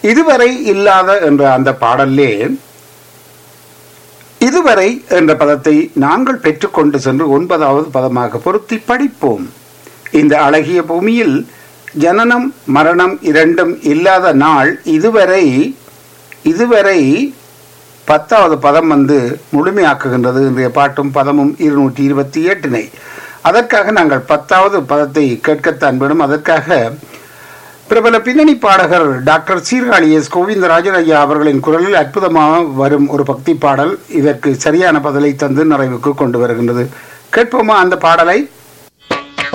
இதுவரை இல்லாத என்ற அந்த பாடல்லே இதுவரை என்ற பதத்தை நாங்கள் பெற்றுக்கொண்டு சென்று ஒன்பதாவது பதமாக பொருத்தி படிப்போம் இந்த அழகிய பூமியில் ஜனனம் மரணம் இரண்டும் இல்லாத நாள் இதுவரை இதுவரை பத்தாவது பதம் வந்து முழுமையாக்குகின்றது இன்றைய பாட்டும் பதமும் இருநூற்றி இருபத்தி எட்டினை அதற்காக நாங்கள் பத்தாவது பதத்தை கேட்கத்தான் வேணும் அதற்காக பிரபல பின்னணி பாடகர் டாக்டர் சீர்காழி எஸ் கோவிந்தராஜன் ஐயா அவர்களின் குரலில் அற்புதமாக வரும் ஒரு பக்தி பாடல் இதற்கு சரியான பதிலை தந்து நிறைவுக்கு கொண்டு வருகின்றது கேட்போமா அந்த பாடலை